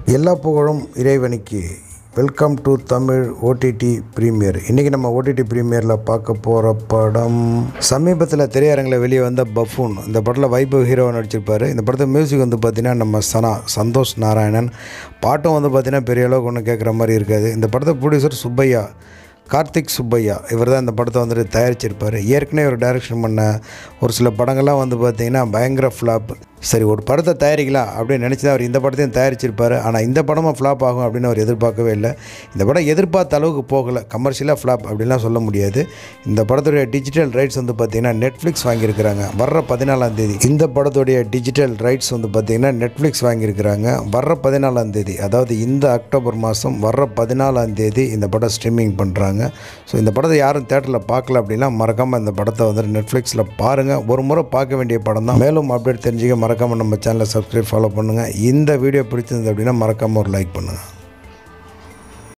எல்லா புகழும் இறைவனுக்கு welcome to Tamil OTT premiere இன்றைக்கி நம்ம ஓடிடி ப்ரீமியரில் பார்க்க போகிற படம் சமீபத்தில் திரையரங்கில் வெளியே வந்த பஃபூன் இந்த படத்தில் வைபவ் ஹீரோவை நடிச்சிருப்பார் இந்த படத்தை மியூசிக் வந்து பார்த்திங்கன்னா நம்ம சனா சந்தோஷ் நாராயணன் பாட்டும் வந்து பார்த்திங்கன்னா பெரிய அளவுக்கு ஒன்றும் கேட்குற மாதிரி இருக்காது இந்த படத்தை ப்ரொடியூசர் சுப்பையா கார்த்திக் சுப்பையா இவர் தான் இந்த படத்தை வந்துட்டு தயாரிச்சிருப்பார் ஏற்கனவே ஒரு டைரக்ஷன் பண்ண ஒரு சில படங்கள்லாம் வந்து பார்த்திங்கன்னா பயங்கர ஃப்ளாப் சரி ஒரு படத்தை தயாரிக்கலாம் அப்படின்னு நினச்சி தான் அவர் இந்த படத்தையும் தயாரிச்சிருப்பார் ஆனால் இந்த படமும் ஃப்ளாப் ஆகும் அப்படின்னு அவர் எதிர்பார்க்கவே இல்லை இந்த படம் எதிர்பார்த்த அளவுக்கு போகலை கமர்ஷியலாக ஃப்ளாப் அப்படின்லாம் சொல்ல முடியாது இந்த படத்துடைய டிஜிட்டல் ரைட்ஸ் வந்து பார்த்திங்கன்னா நெட்ஃப்ளிக்ஸ் வாங்கியிருக்கிறாங்க வர்ற பதினாலாம் தேதி இந்த படத்துடைய டிஜிட்டல் ரைட்ஸ் வந்து பார்த்திங்கன்னா நெட்ஃப்ளிக்ஸ் வாங்கியிருக்கிறாங்க வர்ற பதினாலாம் தேதி அதாவது இந்த அக்டோபர் மாதம் வர்ற பதினாலாம் தேதி இந்த படம் ஸ்ட்ரீமிங் பண்ணுறாங்க ஸோ இந்த படத்தை யாரும் தேட்டரில் பார்க்கல அப்படின்னா மறக்காமல் இந்த படத்தை வந்து நெட்ஃப்ளிக்ஸில் பாருங்கள் ஒரு முறை பார்க்க வேண்டிய படம் தான் மேலும் அப்டேட் தெரிஞ்சுக்க மறக்காமல் நம்ம சேனலை சப்ஸ்கிரைப் ஃபாலோ பண்ணுங்கள் இந்த வீடியோ பிடிச்சிருந்தது அப்படின்னா மறக்காமல் ஒரு லைக் பண்ணுங்கள்